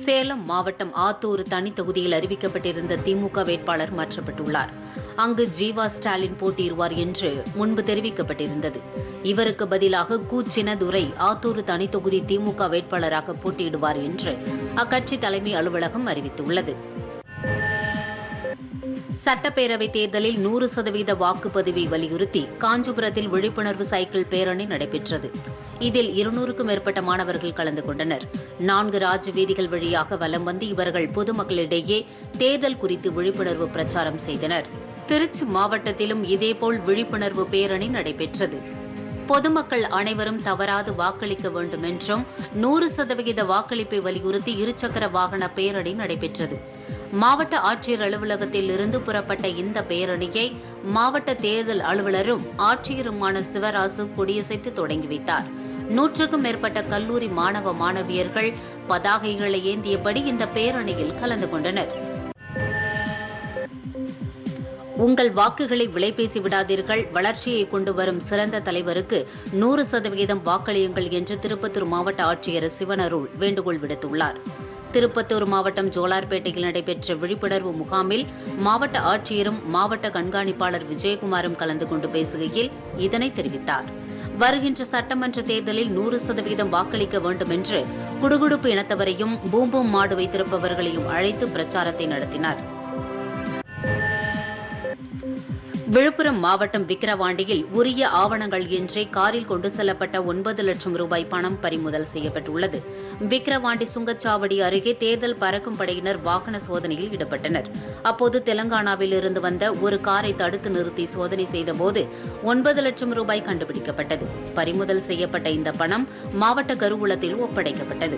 சேலம் மாவட்டம் ஆத்தூர் தனி தொகுதியில் அறிவிக்கப்பட்டிருந்த திமுக வேட்பாளர் மாற்றப்பட்டுள்ளார் அங்கு ஜீவா ஸ்டாலின் போட்டியிடுவார் என்று முன்பு தெரிவிக்கப்பட்டிருந்தது இவருக்கு பதிலாக கு சின்னதுரை ஆத்தூர் தனி தொகுதி திமுக வேட்பாளராக போட்டியிடுவார் என்று அக்கட்சி தலைமை அலுவலகம் அறிவித்துள்ளது சட்டப்பேரவை தேர்தலில் நூறு சதவீத வாக்குப்பதிவை வலியுறுத்தி காஞ்சிபுரத்தில் விழிப்புணர்வு சைக்கிள் பேரணி நடைபெற்றது இதில் இருநூறுக்கும் மேற்பட்ட மாணவர்கள் கலந்து கொண்டனர் நான்கு ராஜ வீதிகள் வழியாக வலம் வந்து இவர்கள் பொதுமக்களிடையே தேர்தல் குறித்து விழிப்புணர்வு பிரச்சாரம் செய்தனர் திருச்சி மாவட்டத்திலும் இதேபோல் விழிப்புணர்வு பேரணி நடைபெற்றது பொதுமக்கள் அனைவரும் தவறாது வாக்களிக்க வேண்டும் என்றும் நூறு சதவிகித வாக்களிப்பை வலியுறுத்தி இருசக்கர வாகன பேரணி நடைபெற்றது மாவட்ட ஆட்சியர் அலுவலகத்தில் இருந்து புறப்பட்ட இந்த பேரணியை மாவட்ட தேர்தல் அலுவலரும் ஆட்சியருமான சிவராசு கொடியசைத்து தொடங்கி வைத்தார் நூற்றுக்கும் மேற்பட்ட கல்லூரி மாணவ மாணவியர்கள் பதாகைகளை ஏந்தியபடி இந்த பேரணியில் கலந்து கொண்டனர் உங்கள் வாக்குகளை விலை பேசி விடாதீர்கள் வளர்ச்சியை கொண்டு வரும் சிறந்த தலைவருக்கு நூறு சதவிகிதம் வாக்களியுங்கள் என்று திருப்பத்தூர் மாவட்ட ஆட்சியர் சிவனருள் வேண்டுகோள் விடுத்துள்ளார் திருப்பத்தூர் மாவட்டம் ஜோலார்பேட்டையில் நடைபெற்ற விழிப்புணர்வு முகாமில் மாவட்ட ஆட்சியரும் மாவட்ட கண்காணிப்பாளர் விஜயகுமாரும் கலந்து கொண்டு பேசுகையில் இதனை தெரிவித்தார் வருகின்ற சட்டமன்ற தேர்தலில் நூறு சதவீதம் வாக்களிக்க வேண்டும் என்று குடுகுடுப்பு இனத்தவரையும் பூம்பூம் மாடு வைத்திருப்பவர்களையும் அழைத்து பிரச்சாரத்தை நடத்தினார் விழுப்புரம் மாவட்டம் விக்கிரவாண்டியில் உரிய ஆவணங்கள் இன்றி காரில் கொண்டு செல்லப்பட்ட ஒன்பது லட்சம் ரூபாய் பணம் பறிமுதல் செய்யப்பட்டுள்ளது விக்கிரவாண்டி சுங்கச்சாவடி அருகே தேர்தல் பறக்கும் படையினர் வாகன சோதனையில் ஈடுபட்டனர் அப்போது தெலங்கானாவில் இருந்து வந்த ஒரு காரை தடுத்து நிறுத்தி சோதனை செய்தபோது ஒன்பது லட்சம் ரூபாய் கண்டுபிடிக்கப்பட்டது பறிமுதல் செய்யப்பட்ட இந்த பணம் மாவட்ட கருவூலத்தில் ஒப்படைக்கப்பட்டது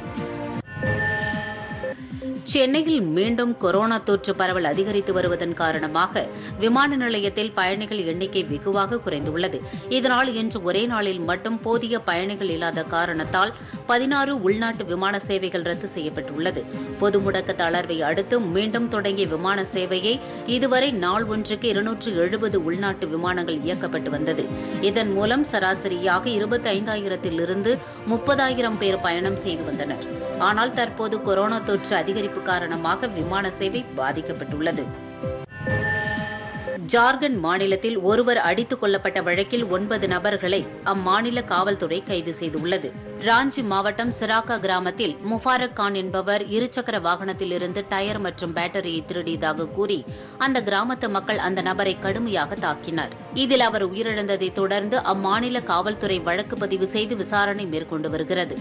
சென்னையில் மீண்டும் கொரோனா தொற்று பரவல் அதிகரித்து வருவதன் காரணமாக விமான நிலையத்தில் பயணிகள் எண்ணிக்கை வெகுவாக குறைந்துள்ளது இதனால் இன்று ஒரே நாளில் மட்டும் போதிய பயணிகள் இல்லாத காரணத்தால் பதினாறு உள்நாட்டு விமான சேவைகள் ரத்து செய்யப்பட்டுள்ளது பொது முடக்க தளர்வை அடுத்து மீண்டும் தொடங்கிய விமான சேவையை இதுவரை நாள் ஒன்றுக்கு இருநூற்று எழுபது உள்நாட்டு விமானங்கள் இயக்கப்பட்டு வந்தது இதன் மூலம் சராசரியாக இருபத்தி ஐந்தாயிரத்திலிருந்து முப்பதாயிரம் பேர் பயணம் செய்து வந்தனர் ஆனால் தற்போது கொரோனா தொற்று அதிகரிப்பு காரணமாக விமான சேவை பாதிக்கப்பட்டுள்ளது ஜார்க்கண்ட் மாநிலத்தில் ஒருவர் அடித்துக் கொல்லப்பட்ட வழக்கில் ஒன்பது நபர்களை அம்மாநில காவல்துறை கைது செய்துள்ளது ராஞ்சி மாவட்டம் சிராக்கா கிராமத்தில் முபாரக் கான் என்பவர் இருசக்கர வாகனத்தில் இருந்து டயர் மற்றும் பேட்டரியை திருடியதாக கூறி அந்த கிராமத்து மக்கள் அந்த நபரை கடுமையாக தாக்கினர் இதில் அவர் உயிரிழந்ததை தொடர்ந்து அம்மாநில காவல்துறை வழக்கு பதிவு செய்து விசாரணை மேற்கொண்டு வருகிறது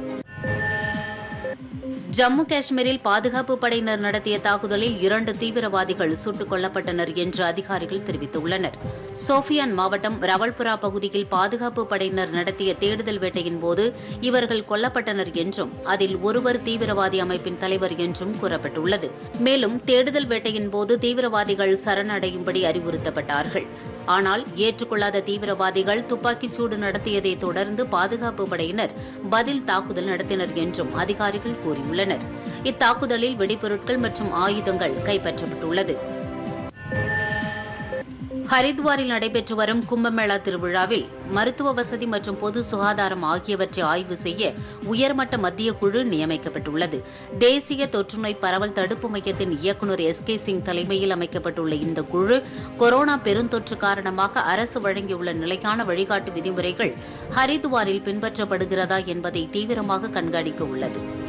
ஜம்மு காஷ்மீரில் பாதுகாப்பு படையினர் நடத்திய தாக்குதலில் இரண்டு தீவிரவாதிகள் சுட்டுக் கொல்லப்பட்டனர் என்று அதிகாரிகள் தெரிவித்துள்ளனர் சோஃபியான் மாவட்டம் ரவல்புரா பகுதியில் பாதுகாப்பு படையினர் நடத்திய தேடுதல் வேட்டையின் போது இவர்கள் கொல்லப்பட்டனர் என்றும் அதில் ஒருவர் தீவிரவாதி அமைப்பின் தலைவர் என்றும் கூறப்பட்டுள்ளது மேலும் தேடுதல் வேட்டையின் போது தீவிரவாதிகள் சரணடையும்படி அறிவுறுத்தப்பட்டார்கள் ஆனால் ஏற்றுக்கொள்ளாத தீவிரவாதிகள் துப்பாக்கிச் சூடு நடத்தியதை தொடர்ந்து பாதுகாப்பு படையினர் பதில் தாக்குதல் நடத்தினர் என்றும் அதிகாரிகள் கூறியுள்ளனர் இத்தாக்குதலில் வெடிபொருட்கள் மற்றும் ஆயுதங்கள் கைப்பற்றப்பட்டுள்ளது ஹரித்வாரில் நடைபெற்று வரும் கும்பமேளா திருவிழாவில் மருத்துவ வசதி மற்றும் பொது சுகாதாரம் ஆகியவற்றை ஆய்வு செய்ய உயர்மட்ட மத்திய குழு நியமிக்கப்பட்டுள்ளது தேசிய தொற்றுநோய் பரவல் தடுப்பு மையத்தின் இயக்குநர் எஸ் கே சிங் தலைமையில் அமைக்கப்பட்டுள்ள இந்த குழு கொரோனா பெருந்தொற்று காரணமாக அரசு வழங்கியுள்ள நிலையான வழிகாட்டு விதிமுறைகள் ஹரித்வாரில் பின்பற்றப்படுகிறதா என்பதை தீவிரமாக கண்காணிக்க உள்ளது